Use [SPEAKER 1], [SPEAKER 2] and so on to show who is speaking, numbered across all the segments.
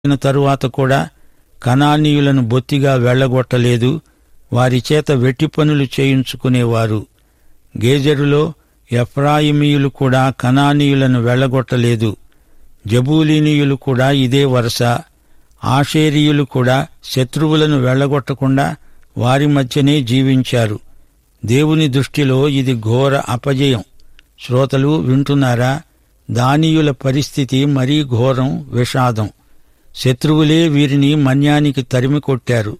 [SPEAKER 1] అయిన తరువాత కూడా కనానీయులను బొత్తిగా వెళ్లగొట్టలేదు వారి చేత వెట్టి పనులు చేయించుకునేవారు గేజరులో ఎఫ్రాయిమీయులు కూడా కనానీయులను వెళ్లగొట్టలేదు జబూలీనీయులు కూడా ఇదే వరుస ఆషేరీయులు కూడా శత్రువులను వెళ్లగొట్టకుండా వారి మధ్యనే జీవించారు దేవుని దృష్టిలో ఇది ఘోర అపజయం శ్రోతలు వింటున్నారా దానియుల పరిస్థితి మరీ ఘోరం విషాదం శత్రువులే వీరిని మన్యానికి తరిమి కొట్టారు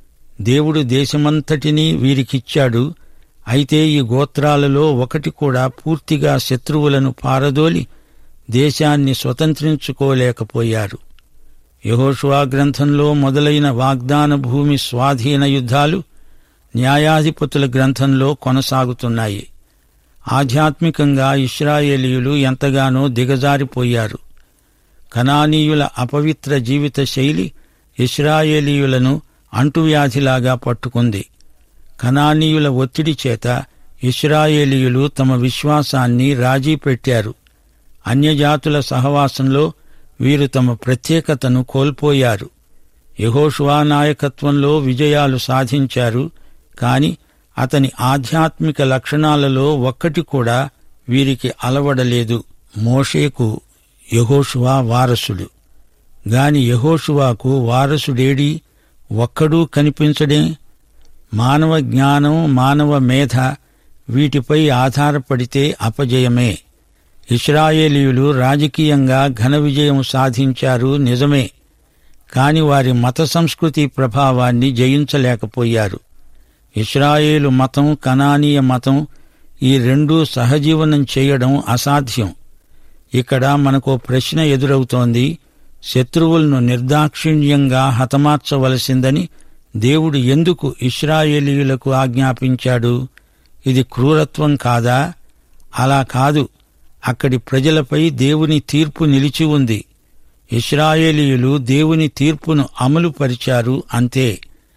[SPEAKER 1] దేవుడు దేశమంతటినీ వీరికిచ్చాడు అయితే ఈ గోత్రాలలో ఒకటి కూడా పూర్తిగా శత్రువులను పారదోలి దేశాన్ని స్వతంత్రించుకోలేకపోయారు యహోషువా గ్రంథంలో మొదలైన వాగ్దాన భూమి స్వాధీన యుద్ధాలు న్యాయాధిపతుల గ్రంథంలో కొనసాగుతున్నాయి ఆధ్యాత్మికంగా ఇస్రాయేలీయులు ఎంతగానో దిగజారిపోయారు కనానీయుల అపవిత్ర జీవిత శైలి ఇస్రాయేలీయులను అంటువ్యాధిలాగా పట్టుకుంది కనానీయుల ఒత్తిడి చేత ఇస్రాయేలీయులు తమ విశ్వాసాన్ని రాజీ పెట్టారు అన్యజాతుల సహవాసంలో వీరు తమ ప్రత్యేకతను కోల్పోయారు యహోషువా నాయకత్వంలో విజయాలు సాధించారు కాని అతని ఆధ్యాత్మిక లక్షణాలలో ఒక్కటి కూడా వీరికి అలవడలేదు మోషేకు యహోషువా వారసుడు గాని యహోషువాకు వారసుడేడి ఒక్కడూ కనిపించడే మానవ జ్ఞానం మానవ మేధ వీటిపై ఆధారపడితే అపజయమే ఇస్రాయేలీయులు రాజకీయంగా ఘన విజయం సాధించారు నిజమే కాని వారి మత సంస్కృతి ప్రభావాన్ని జయించలేకపోయారు ఇస్రాయేలు మతం కనానీయ మతం ఈ రెండూ సహజీవనం చేయడం అసాధ్యం ఇక్కడ మనకు ప్రశ్న ఎదురవుతోంది శత్రువులను నిర్దాక్షిణ్యంగా హతమార్చవలసిందని దేవుడు ఎందుకు ఇస్రాయేలీయులకు ఆజ్ఞాపించాడు ఇది క్రూరత్వం కాదా అలా కాదు అక్కడి ప్రజలపై దేవుని తీర్పు నిలిచి ఉంది ఇస్రాయేలీయులు దేవుని తీర్పును అమలుపరిచారు అంతే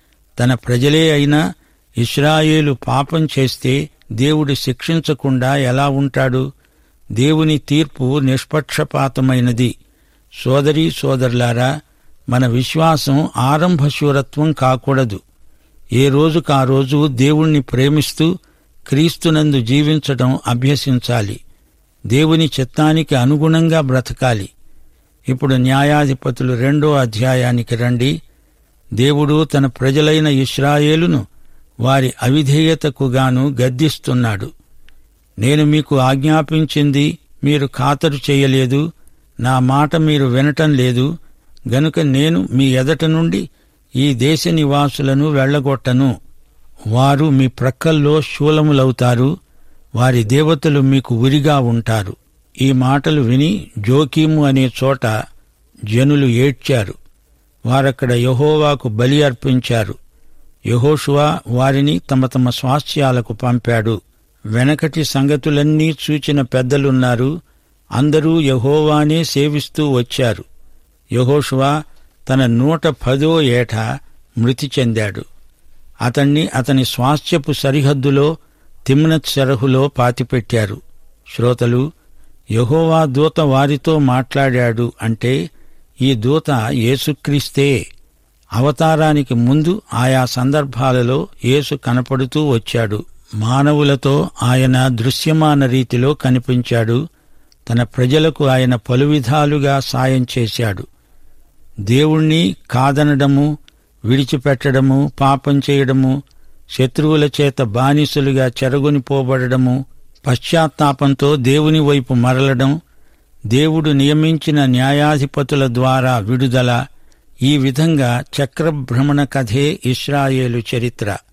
[SPEAKER 1] తన ప్రజలే అయినా ఇస్రాయేలు పాపం చేస్తే దేవుడు శిక్షించకుండా ఎలా ఉంటాడు దేవుని తీర్పు నిష్పక్షపాతమైనది సోదరీ సోదరులారా మన విశ్వాసం ఆరంభశూరత్వం కాకూడదు ఏ రోజుకు ఆ రోజు దేవుణ్ణి ప్రేమిస్తూ క్రీస్తునందు జీవించటం అభ్యసించాలి దేవుని చిత్తానికి అనుగుణంగా బ్రతకాలి ఇప్పుడు న్యాయాధిపతులు రెండో అధ్యాయానికి రండి దేవుడు తన ప్రజలైన ఇస్రాయేలును వారి అవిధేయతకు గాను గద్దిస్తున్నాడు నేను మీకు ఆజ్ఞాపించింది మీరు ఖాతరు చేయలేదు నా మాట మీరు వినటం లేదు గనుక నేను మీ ఎదట నుండి ఈ దేశ నివాసులను వెళ్లగొట్టను వారు మీ ప్రక్కల్లో శూలములవుతారు వారి దేవతలు మీకు ఉరిగా ఉంటారు ఈ మాటలు విని జోకీము అనే చోట జనులు ఏడ్చారు వారక్కడ యహోవాకు బలి అర్పించారు యహోషువా వారిని తమ తమ స్వాస్థ్యాలకు పంపాడు వెనకటి సంగతులన్నీ చూచిన పెద్దలున్నారు అందరూ యహోవానే సేవిస్తూ వచ్చారు యహోషువా తన నూట పదో ఏట మృతి చెందాడు అతణ్ణి అతని స్వాస్థ్యపు సరిహద్దులో తిమ్నత్ సెరహులో పాతిపెట్టారు శ్రోతలు యహోవా దూత వారితో మాట్లాడాడు అంటే ఈ దూత యేసుక్రీస్తే అవతారానికి ముందు ఆయా సందర్భాలలో యేసు కనపడుతూ వచ్చాడు మానవులతో ఆయన దృశ్యమాన రీతిలో కనిపించాడు తన ప్రజలకు ఆయన పలు విధాలుగా సాయం చేశాడు దేవుణ్ణి కాదనడము విడిచిపెట్టడము పాపం చేయడము శత్రువుల చేత బానిసలుగా చెరగొనిపోబడము పశ్చాత్తాపంతో దేవుని వైపు మరలడం దేవుడు నియమించిన న్యాయాధిపతుల ద్వారా విడుదల ఈ విధంగా చక్రభ్రమణ కథే ఇస్రాయేలు చరిత్ర